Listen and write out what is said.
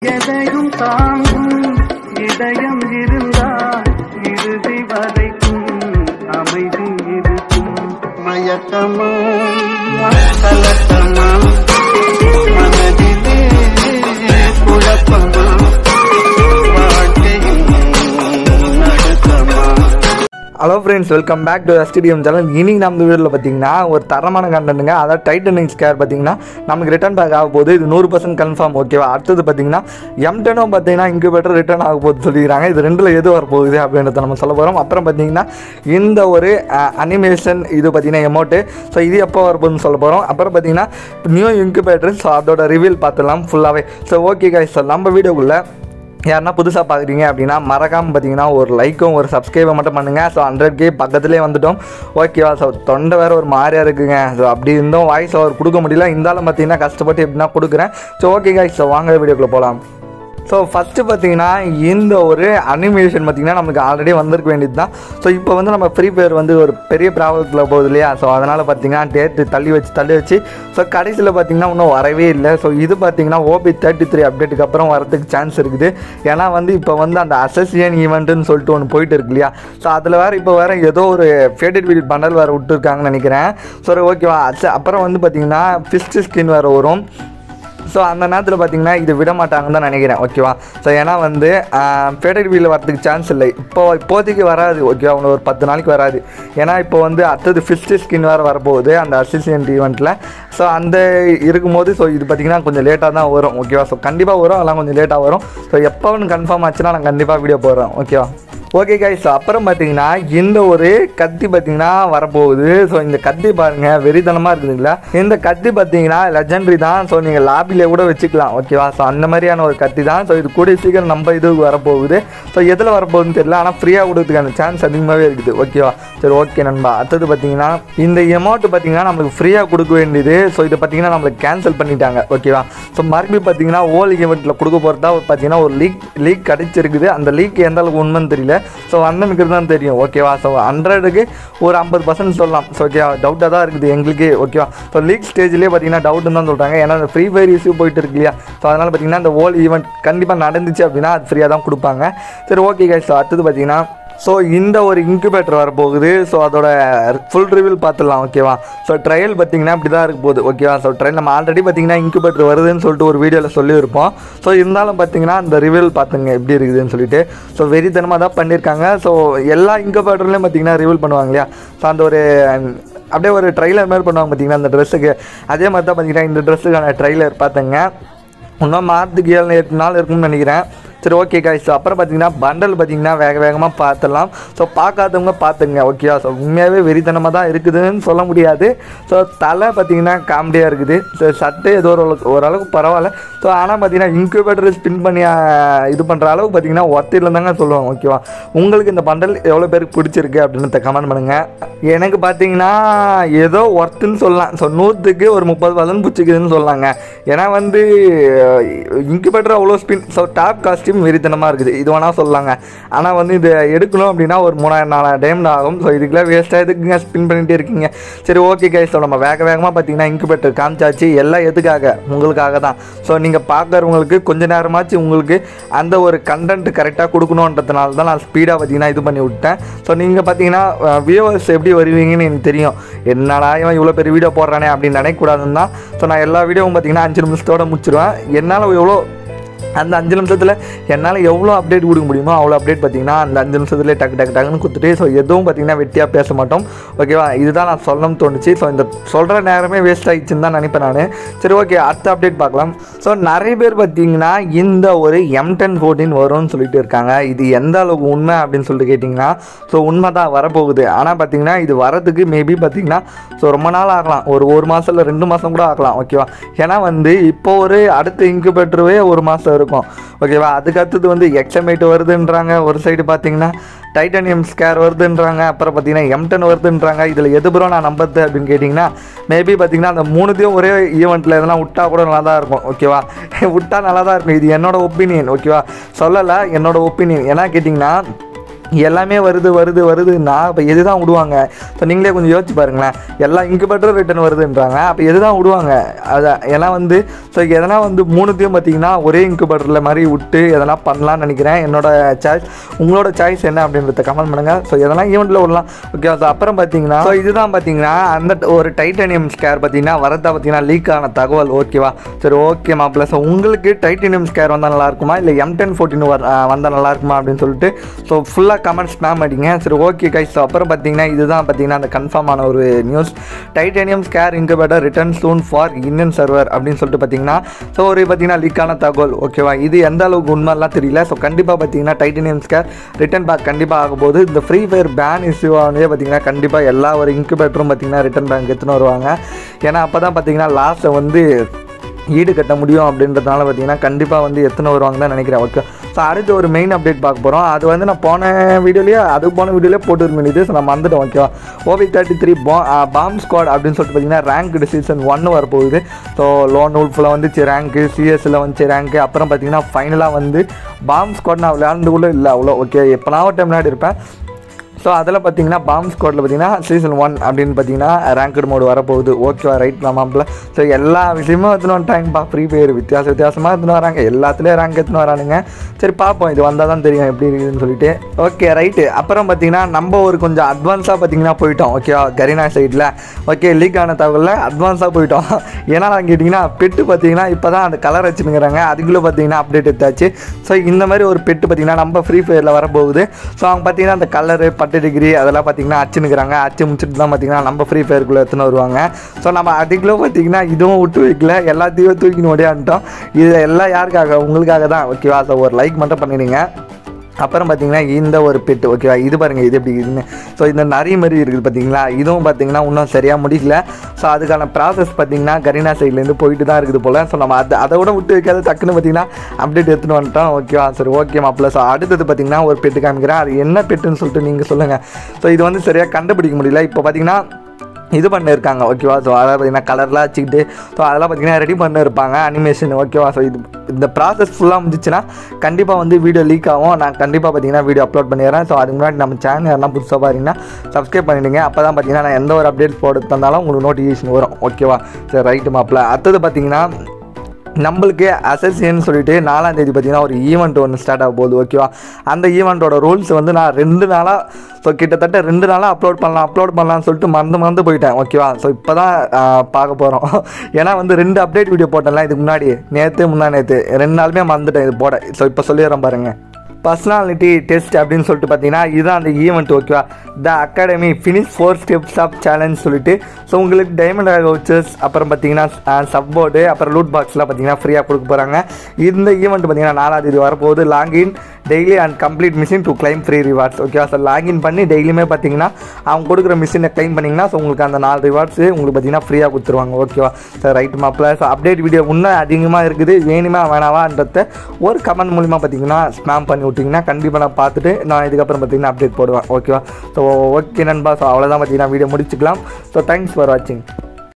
எதையும் தாங்கும் இதயம் இருந்தால் இறுதி வரைக்கும் அமைதி இருக்கும் மயக்கமா கலக்கமா மனதிலே குழப்பமா வாழ்க்கையின் நடுக்கமா hello friends welcome back to STDM channel இன்னைக்கு நம்ம வீடியோவில் பார்த்தீங்கன்னா ஒரு தரமான கண்டென்ட்டுங்க அதாவது டைட்டனிங் ஸ்கேர் பார்த்தீங்கன்னா நமக்கு ரிட்டர்ன் பேக் ஆக போகுது இது நூறு பர்சன்ட் கன்ஃபார்ம் ஓகேவா அடுத்தது பார்த்தீங்கன்னா எம் டெனும் பார்த்தீங்கன்னா இன்குபேட்டர் ரிட்டர்ன் ஆக போகுது சொல்லிக்கிறாங்க இது ரெண்டில் எது வர போகுது அப்படின்றத நம்ம சொல்ல போகிறோம் அப்புறம் பார்த்தீங்கன்னா இந்த ஒரு அனிமேஷன் இது பார்த்தீங்கன்னா எமௌண்ட்டு ஸோ இது எப்போ வரப்போகுதுன்னு சொல்ல போகிறோம் அப்புறம் பார்த்தீங்கன்னா நியூ இன்குபேட்டர் ஸோ அதோட ரிவீல் பார்த்துலாம் ஃபுல்லாகவே ஸோ ஓகே guys ஸோ நம்ம வீடியோக்குள்ளே யாருன்னா புதுசாக பார்க்குறீங்க அப்படின்னா மறக்காமல் பார்த்தீங்கன்னா ஒரு லைக்கும் ஒரு சப்ஸ்கிரைபை மட்டும் பண்ணுங்கள் ஸோ ஹண்ட்ரட் கே பக்கத்துலேயே வந்துட்டோம் ஓகேவா ஸோ தொண்டை வேறு ஒரு மாதிரியா இருக்குங்க ஸோ அப்படி இருந்தும் வாய்ஸ் ஓவர் கொடுக்க முடியல இருந்தாலும் பார்த்தீங்கன்னா கஷ்டப்பட்டு எப்படின்னா கொடுக்குறேன் ஸோ ஓகே காய்ஸ் ஸோ வாங்க வீடியோக்குள்ளே போகலாம் ஸோ ஃபஸ்ட்டு பார்த்தீங்கன்னா இந்த ஒரு அனிமேஷன் பார்த்தீங்கன்னா நமக்கு ஆல்ரெடி வந்திருக்க வேண்டியது தான் ஸோ இப்போ வந்து நம்ம ஃப்ரீ ஃபயர் வந்து ஒரு பெரிய ப்ராப்ளத்தில் போகுது இல்லையா ஸோ அதனால் பார்த்தீங்கன்னா டேட்டு தள்ளி வச்சு தள்ளி வச்சு ஸோ கடைசியில் பார்த்தீங்கன்னா இன்னும் வரவே இல்லை ஸோ இது பார்த்தீங்கன்னா ஓபி தேர்ட்டி த்ரீ அப்டேட்டுக்கு அப்புறம் வரதுக்கு சான்ஸ் இருக்குது ஏன்னா வந்து இப்போ வந்து அந்த அசசியன் ஈவெண்ட்டுன்னு சொல்லிட்டு ஒன்று போயிட்டு இருக்கு இல்லையா ஸோ அதில் வேறு இப்போ வேறு ஏதோ ஒரு ஃபேடட் வீடியோ பண்டல் வேறு விட்டுருக்காங்கன்னு நினைக்கிறேன் ஸோ ஓகேவா அச்ச- அப்புறம் வந்து பார்த்தீங்கன்னா ஃபிஸ்ட் ஸ்கின் வேறு வரும் ஸோ அந்த நேரத்தில் பார்த்தீங்கன்னா இது விட மாட்டாங்கன்னு தான் நினைக்கிறேன் ஓகேவா ஸோ ஏன்னா வந்து ஃபேடட் வீலில் வரதுக்கு சான்ஸ் இல்லை இப்போ இப்போதைக்கு வராது ஓகேவா இன்னும் ஒரு பத்து நாளைக்கு வராது ஏன்னா இப்போ வந்து அடுத்தது ஃபிஸ்ட்டு ஸ்கின் வேறு வரப்போகுது அந்த அசிஸ்டன்ட் ஈவெண்ட்டில் ஸோ அந்த இருக்கும்போது ஸோ இது பார்த்தீங்கன்னா கொஞ்சம் லேட்டாக தான் வரும் ஓகேவா ஸோ கண்டிப்பாக வரும் அதெல்லாம் கொஞ்சம் லேட்டாக வரும் ஸோ எப்போன்னு கன்ஃபார்ம் ஆச்சுன்னா நான் கண்டிப்பாக வீடியோ போடுறேன் ஓகேவா ஓகே கைஸ் அப்புறம் பார்த்தீங்கன்னா இந்த ஒரு கத்தி பார்த்தீங்கன்னா வரப்போகுது ஸோ இந்த கத்தி பாருங்க வெறித்தனமாக இருக்குதுங்களா இந்த கத்தி பார்த்தீங்கன்னா லெஜண்டரி தான் ஸோ நீங்கள் லாபிலே கூட வச்சுக்கலாம் ஓகேவா ஸோ அந்த மாதிரியான ஒரு கத்தி தான் ஸோ இது கூட சீக்கிரம் நம்ம இதுக்கு வரப்போகுது ஸோ எதில் வரப்போகுதுன்னு தெரியல ஆனால் ஃப்ரீயாக கொடுக்கறதுக்கான சான்ஸ் அதிகமாகவே இருக்குது ஓகேவா சரி ஓகே நண்பா அடுத்தது பார்த்தீங்கன்னா இந்த எமௌண்ட் பார்த்தீங்கன்னா நம்மளுக்கு ஃப்ரீயாக கொடுக்க வேண்டியது ஸோ இதை பார்த்தீங்கன்னா நம்மளுக்கு கேன்சல் பண்ணிட்டாங்க ஓகேவா ஸோ மறுபடியும் பார்த்தீங்கன்னா ஓல் ஈவெண்ட்டில் கொடுக்க போகிறதா பார்த்தீங்கன்னா ஒரு லீக் லீக் கிடைச்சிருக்குது அந்த லீக் எந்த அளவுக்கு உண்மைன்னு தெரியல ஸோ அண்ணனுக்கு தான் தெரியும் ஓகேவா ஸோ ஹண்ட்ரடுக்கு ஒரு ஐம்பது பர்சன்ட் சொல்லலாம் ஸோ ஓகேவா டவுட்டாக தான் இருக்குது எங்களுக்கே ஓகேவா ஸோ லீக் ஸ்டேஜ்லேயே பார்த்தீங்கன்னா டவுட்னு தான் சொல்கிறாங்க ஏன்னா ஃப்ரீ ஃபயர் இஷ்யூ போயிட்டு இருக்கு இல்லையா ஸோ அதனால் பார்த்தீங்கன்னா இந்த ஓல் ஈவெண்ட் கண்டிப்பாக நடந்துச்சு அப்படின்னா அது ஃப்ரீயாக தான் கொடுப்பாங்க சரி ஓகே கைஸ் ஸோ அடுத்தது பார்த்தீங்கன்னா ஸோ இந்த ஒரு இன்குபேட்டர் வரப்போகுது ஸோ அதோட ஃபுல் ரிவ்யூல் பார்த்துடலாம் ஓகேவா ஸோ ட்ரையல் பார்த்தீங்கன்னா இப்படி தான் இருக்க போகுது ஓகேவா ஸோ ட்ரையல் நம்ம ஆல்ரெடி பார்த்தீங்கன்னா இன்குபேட்டர் வருதுன்னு சொல்லிட்டு ஒரு வீடியோவில் சொல்லியிருப்போம் ஸோ இருந்தாலும் பார்த்தீங்கன்னா அந்த ரிவ்யூல் பார்த்துங்க எப்படி இருக்குதுன்னு சொல்லிட்டு ஸோ வெறித்தனமாக தான் பண்ணியிருக்காங்க ஸோ எல்லா இன்குபேட்டர்லையும் பார்த்தீங்கன்னா ரிவ்யூல் பண்ணுவாங்க இல்லையா ஸோ அந்த ஒரு அப்படியே ஒரு ட்ரைலர் மாதிரி பண்ணுவாங்க பார்த்தீங்கன்னா அந்த ட்ரெஸ்ஸுக்கு அதே மாதிரி தான் பார்த்தீங்கன்னா இந்த ட்ரெஸ்ஸுக்கான ட்ரைலர் பார்த்துங்க இன்னும் மாதத்துக்கு ஏழு எட்டு நாள் இருக்கும்னு நினைக்கிறேன் சரி ஓகே காய்ஸ் அப்புறம் பார்த்தீங்கன்னா பண்டல் பார்த்தீங்கன்னா வேக வேகமாக பார்த்துடலாம் ஸோ பார்க்காதவங்க பார்த்துங்க ஓகேவா ஸோ உண்மையாகவே வெறித்தனமாக தான் இருக்குதுன்னு சொல்ல முடியாது ஸோ தலை பார்த்தீங்கன்னா காமெடியாக இருக்குது ஸோ சட்டை ஏதோ ஒரு அளவுக்கு ஓரளவுக்கு பரவாயில்ல ஸோ ஆனால் பார்த்தீங்கன்னா இன்குபேட்டர் ஸ்பின் பண்ணி ஆ, இது பண்ணுற அளவுக்கு பார்த்தீங்கன்னா ஒத்திரில் தாங்க சொல்லுவாங்க ஓகேவா உங்களுக்கு இந்த பண்டல் எவ்வளோ பேருக்கு பிடிச்சிருக்கு அப்படின்னு கமெண்ட் பண்ணுங்கள் எனக்கு பார்த்தீங்கன்னா ஏதோ ஒர்த்துன்னு சொல்லலாம் ஸோ நூற்றுக்கு ஒரு முப்பது பர்சன்ட் பிடிச்சிக்குதுன்னு சொல்லலாங்க ஏன்னா வந்து இன்குபேட்டர் அவ்வளோ ஸ்பின் ஸோ டாப் காஸ்டியூம் வெறித்தனமாக இருக்குது இது வேணால் சொல்லலாங்க ஆனால் வந்து இது எடுக்கணும் அப்படின்னா ஒரு மூணாயிரம் நாலாயிரம் டைம் ஆகும் ஸோ இதுக்கெல்லாம் வேஸ்ட்டாக எதுக்குங்க ஸ்பின் பண்ணிகிட்டே இருக்கீங்க சரி ஓகே கைஸ் ஸோ நம்ம வேக வேகமாக பார்த்தீங்கன்னா இன்குபேட்டர் காமிச்சாச்சு எல்லாம் எதுக்காக உங்களுக்காக தான் ஸோ நீங்கள் பார்க்குறவங்களுக்கு கொஞ்ச நேரமாச்சு உங்களுக்கு அந்த ஒரு கண்டென்ட் கரெக்டாக கொடுக்கணுன்றதுனால தான் நான் ஸ்பீடாக பார்த்தீங்கன்னா இது பண்ணி விட்டேன் ஸோ நீங்கள் பார்த்தீங்கன்னா வியூவர்ஸ் எப்படி வருவீங்கன்னு எனக்கு தெரியும் என்னடா இவன் இவ்வளோ பெரிய வீடியோ போடுறானே அப்படின்னு நினைக்கக்கூடாதுன்னு தான் ஸோ நான் எல்லா வீடியோவும் பார்த்தீங்கன்னா அஞ்சு நிமிஷத்தோட முடிச்சிருவேன் என்னால் எவ்வளோ அந்த அஞ்சு நிமிஷத்தில் என்னால் எவ்வளோ அப்டேட் கொடுக்க முடியுமோ அவ்வளோ அப்டேட் பார்த்தீங்கன்னா அந்த அஞ்சு நிமிஷத்துலேயே டக்கு டக்கு டக்குன்னு கொடுத்துட்டு ஸோ எதுவும் பார்த்தீங்கன்னா வெட்டியாக பேச மாட்டோம் ஓகேவா இதுதான் நான் சொல்லணும்னு தோணுச்சு ஸோ இந்த சொல்கிற நேரமே வேஸ்ட் ஆகிடுச்சுன்னு தான் நினைப்பேன் நான் சரி ஓகே அடுத்த அப்டேட் பார்க்கலாம் ஸோ நிறைய பேர் பார்த்தீங்கன்னா இந்த ஒரு எம் டென் ஃபோர்டீன் வரும்னு சொல்லிட்டு இருக்காங்க இது எந்த அளவுக்கு உண்மை அப்படின்னு சொல்லிட்டு கேட்டிங்கன்னா ஸோ உண்மை தான் வரப்போகுது ஆனால் பார்த்தீங்கன்னா இது வரதுக்கு மேபி பார்த்தீங்கன்னா ஸோ ரொம்ப நாள் ஆகலாம் ஒரு ஒரு மாதம் இல்லை ரெண்டு மாதம் கூட ஆகலாம் ஓகேவா ஏன்னா வந்து இப்போ ஒரு அடுத்த இன்குபேட்டருவே ஒரு மாதம் இருக்கும் ஓகேவா அதுக்கு அடுத்தது வந்து எக்ஸமைட் வருதுன்றாங்க ஒரு சைடு பார்த்தீங்கன்னா டைட்டானியம் ஸ்கேர் வருதுன்றாங்க அப்புறம் பார்த்தீங்கன்னா எம்டன் வருதுன்றாங்க இதில் எது ப்ரோ நான் நம்புறது அப்படின்னு கேட்டிங்கன்னா மேபி பார்த்தீங்கன்னா அந்த மூணுத்தையும் ஒரே ஈவெண்ட்டில் எதனா விட்டா கூட நல்லா தான் இருக்கும் ஓகேவா விட்டா நல்லா தான் இருக்கும் இது என்னோட ஒப்பீனியன் ஓகேவா சொல்லலை என்னோட ஒப்பீனியன் ஏன்னா கேட்டிங்கன்னா எல்லாமே வருது வருது வருதுன்னா இப்போ எது தான் விடுவாங்க ஸோ நீங்களே கொஞ்சம் யோசிச்சு பாருங்களேன் எல்லா இன்குபேட்டரும் ரிட்டர்ன் வருதுன்றாங்க அப்போ எது தான் விடுவாங்க அதை ஏன்னா வந்து ஸோ எதனா வந்து மூணுத்தையும் பார்த்தீங்கன்னா ஒரே இன்குபேட்டரில் மாதிரி விட்டு எதனா பண்ணலாம்னு நினைக்கிறேன் என்னோட சாய்ஸ் உங்களோட சாய்ஸ் என்ன அப்படின்றத கமெண்ட் பண்ணுங்கள் ஸோ எதனா ஈவெண்ட்டில் விடலாம் ஓகே ஸோ அப்புறம் பார்த்தீங்கன்னா ஸோ இதுதான் பார்த்தீங்கன்னா அந்த ஒரு டைட்டானியம் ஸ்கேர் பார்த்தீங்கன்னா வரதா பார்த்தீங்கன்னா லீக் ஆன தகவல் ஓகேவா சரி ஓகே மாப்பிள்ள ஸோ உங்களுக்கு டைட்டானியம் ஸ்கேர் வந்தால் நல்லா இருக்குமா இல்லை எம் டென் ஃபோர்டின் வந்தால் நல்லா இருக்குமா அப்படின்னு சொல்லிட்டு ஸோ ஃபுல்லாக கமெண்ட் ஸ்பேம் அடிங்க சரி ஓகே கைஸ் ஸோ அப்புறம் பார்த்தீங்கன்னா இதுதான் பார்த்தீங்கன்னா அந்த கன்ஃபார்ம் ஆன ஒரு news titanium scar incubator return soon for Indian server அப்படின்னு சொல்லிட்டு பார்த்தீங்கன்னா ஸோ ஒரு பார்த்தீங்கன்னா லீக்கான தகவல் ஓகேவா இது எந்த அளவுக்கு உண்மைலாம் தெரியல ஸோ கண்டிப்பாக பார்த்தீங்கன்னா டைட்டானியம் ஸ்கேர் ரிட்டர்ன் பேக் கண்டிப்பாக ஆக போகுது இந்த ஃப்ரீ ஃபயர் பேன் இஷ்யூ ஆனதே பார்த்தீங்கன்னா கண்டிப்பாக எல்லா ஒரு இன்குபேட்டரும் பார்த்தீங்கன்னா ரிட்டர்ன் பேங்க் எடுத்துன்னு வருவாங்க ஏன்னா அப்போ தான் பார்த்தீங்கன்னா லாஸ்ட்டை வந்து ஈடு கட்ட முடியும் அப்படின்றதுனால பார்த்தீங்கன்னா கண்டிப்பாக வந்து எத்தனை வருவாங்க தான் நினைக்கிறேன் ஓகே ஸோ அடுத்து ஒரு மெயின் அப்டேட் பார்க்க போகிறோம் அது வந்து நான் போன வீடியோலேயே அது போன வீடியோலேயே போட்டு இருந்தது ஸோ நம்ம வந்துட்டோம் ஓகேவா ஓவி தேர்ட்டி த்ரீ பா பாம் ஸ்குவாட் அப்படின்னு சொல்லிட்டு பார்த்தீங்கன்னா ரேங்க் சீசன் ஒன்று வரப்போகுது ஸோ லோன் உல்ஃபில் வந்துச்சு ரேங்க்கு சிஎஸ்சில் வந்துச்சு ரேங்க்கு அப்புறம் பார்த்தீங்கன்னா ஃபைனலாக வந்து பாம் ஸ்குவாட் நான் விளையாண்டு இல்லை அவ்வளோ ஓகே எப்போ நான் ஒரு டைம் விளையாடி இருப்பேன் ஸோ அதில் பார்த்தீங்கன்னா பாம் ஸ்குவாடில் பார்த்தீங்கன்னா சீசன் ஒன் அப்படின்னு பார்த்தீங்கன்னா ரேங்கட் மோடு வரப்போகுது ஓகேவா ரைட் மாமாப்பில் ஸோ எல்லா விஷயமும் எடுத்துன்னு வந்துட்டாங்கப்பா ஃப்ரீ ஃபயர் வித்தியாச வித்தியாசமாக எடுத்துன்னு வராங்க எல்லாத்துலேயும் ரேங்க் எடுத்துன்னு வரானுங்க சரி பார்ப்போம் இது வந்தால் தான் தெரியும் எப்படி இருக்குதுன்னு சொல்லிட்டு ஓகே ரைட்டு அப்புறம் பார்த்தீங்கன்னா நம்ம ஒரு கொஞ்சம் அட்வான்ஸாக பார்த்தீங்கன்னா போயிட்டோம் ஓகேவா கரீனா சைடில் ஓகே லீக் ஆன தகவலில் அட்வான்ஸாக போயிட்டோம் ஏன்னா கேட்டிங்கன்னா பெட்டு பார்த்தீங்கன்னா இப்போ தான் அந்த கலர் வச்சுருக்கிறாங்க அதுக்குள்ளே பார்த்தீங்கன்னா அப்டேட் எடுத்தாச்சு ஸோ இந்த மாதிரி ஒரு பெட்டு பார்த்தீங்கன்னா நம்ம ஃப்ரீ ஃபயரில் வரப்போகுது ஸோ அவங்க பார்த்தீங்கன்னா அந்த கலரு பட்டு டிகிரி அதெல்லாம் பார்த்தீங்கன்னா அச்சுனுக்குறாங்க அச்சு முடிச்சுட்டு தான் பார்த்தீங்கன்னா நம்ம ஃப்ரீ ஃபயருக்குள்ளே எடுத்துன்னு வருவாங்க ஸோ நம்ம அதுக்குள்ளே பார்த்தீங்கன்னா இதுவும் விட்டு வைக்கல எல்லாத்தையும் தூக்கின்னு ஓடியான்ட்டோம் இது எல்லாம் யாருக்காக உங்களுக்காக தான் ஓகேவா ஸோ ஒரு லைக் மட்டும் பண்ணிடுங்க அப்புறம் பார்த்தீங்கன்னா இந்த ஒரு பெட்டு ஓகேவா இது பாருங்கள் இது எப்படி இதுன்னு ஸோ இந்த நரி மாதிரி இருக்குது பார்த்தீங்களா இதுவும் பார்த்தீங்கன்னா இன்னும் சரியாக முடியல ஸோ அதுக்கான ப்ராசஸ் பார்த்தீங்கன்னா கரீனா சைட்லேருந்து போயிட்டு தான் இருக்குது போல் ஸோ நம்ம அதை அதை விட விட்டு வைக்காத டக்குன்னு பார்த்தீங்கன்னா அப்டேட் எடுத்துன்னு வந்துட்டோம் ஓகேவா சரி ஓகே மாப்பிள்ள ஸோ அடுத்தது பார்த்தீங்கன்னா ஒரு பெட்டு காமிக்கிறேன் அது என்ன பெட்டுன்னு சொல்லிட்டு நீங்கள் சொல்லுங்கள் ஸோ இது வந்து சரியாக கண்டுபிடிக்க முடியல இப்போ பார்த்தீங்கன்னா இது பண்ணியிருக்காங்க ஓகேவா ஸோ அதெல்லாம் பார்த்தீங்கன்னா கலர்லாம் வச்சுக்கிட்டு ஸோ அதெல்லாம் பார்த்தீங்கன்னா ரெடி பண்ணி இருப்பாங்க அனிமேஷன் ஓகேவா ஸோ இது இந்த ப்ராசஸ் ஃபுல்லாக முடிஞ்சிச்சுன்னா கண்டிப்பாக வந்து வீடியோ லீக் ஆகும் நான் கண்டிப்பாக பார்த்தீங்கன்னா வீடியோ அப்லோட் பண்ணிடுறேன் ஸோ அதுக்கு முன்னாடி நம்ம சேனல் யாரெல்லாம் புதுசாக பாருங்கன்னா சப்ஸ்கிரைப் பண்ணிடுங்க அப்போ தான் பார்த்தீங்கன்னா நான் எந்த ஒரு அப்டேட் போட்டு தந்தாலும் உங்களுக்கு நோட்டிஃபிகேஷன் வரும் ஓகேவா சரி ரைட்டு மாப்பிள்ள அடுத்தது பார்த்தீங்கன்னா நம்மளுக்கு அசசியன்னு சொல்லிட்டு நாலாம் தேதி பார்த்தீங்கன்னா ஒரு ஈவெண்ட் ஒன்று ஸ்டார்ட் ஆக போகுது ஓகேவா அந்த ஈவெண்ட்டோட ரூல்ஸ் வந்து நான் ரெண்டு நாளாக ஸோ கிட்டத்தட்ட ரெண்டு நாளாக அப்லோட் பண்ணலாம் அப்லோட் பண்ணலாம்னு சொல்லிட்டு மறந்து மறந்து போயிட்டேன் ஓகேவா ஸோ இப்போ தான் பார்க்க போகிறோம் ஏன்னா வந்து ரெண்டு அப்டேட் வீடியோ போட்டேன்ல இதுக்கு முன்னாடி நேற்று முன்னா நேற்று ரெண்டு நாளுமே மறந்துட்டேன் இது போட ஸோ இப்போ சொல்லிடுறேன் பாருங்கள் பர்சனாலிட்டி டெஸ்ட் அப்படின்னு சொல்லிட்டு பார்த்தீங்கன்னா இதுதான் அந்த ஈவெண்ட் ஓகேவா the academy finish four steps of challenge சொல்லிட்டு ஸோ உங்களுக்கு டைமண்ட் வவுச்சர்ஸ் அப்புறம் பார்த்தீங்கன்னா சப்போர்டு அப்புறம் லூட் பாக்ஸ்லாம் பார்த்தீங்கன்னா ஃப்ரீயாக கொடுக்க போகிறாங்க இந்த ஈவெண்ட் பார்த்தீங்கன்னா நாலாம் தேதி வரப்போகுது login daily and complete mission to claim free rewards ஓகேவா ஸோ லாகின் பண்ணி டெய்லியுமே பார்த்தீங்கன்னா அவங்க கொடுக்குற மிஷினை கிளைம் பண்ணிங்கன்னா ஸோ உங்களுக்கு அந்த நாலு ரிவார்ட்ஸ் உங்களுக்கு பார்த்தீங்கன்னா ஃப்ரீயாக கொடுத்துருவாங்க ஓகேவா சார் ரைட் மாப்பிள்ள ஸோ அப்டேட் வீடியோ இன்னும் அதிகமாக இருக்குது வேணுமா வேணாவான்றத ஒரு கமெண்ட் மூலிமா பார்த்தீங்கன்னா ஸ்பேம் பண்ணி விட்டிங்கன்னா கண்டிப்பாக நான் பார்த்துட்டு நான் இதுக்கப்புறம் பார்த்தீங்கன்னா அப்டேட் போடுவேன் ஓகேவா ஸோ ஓகே நண்பா ஸோ அவ்வளோதான் பார்த்தீங்கன்னா வீடியோ முடிச்சுக்கலாம் ஸோ தேங்க்ஸ் ஃபார் வாட்சிங்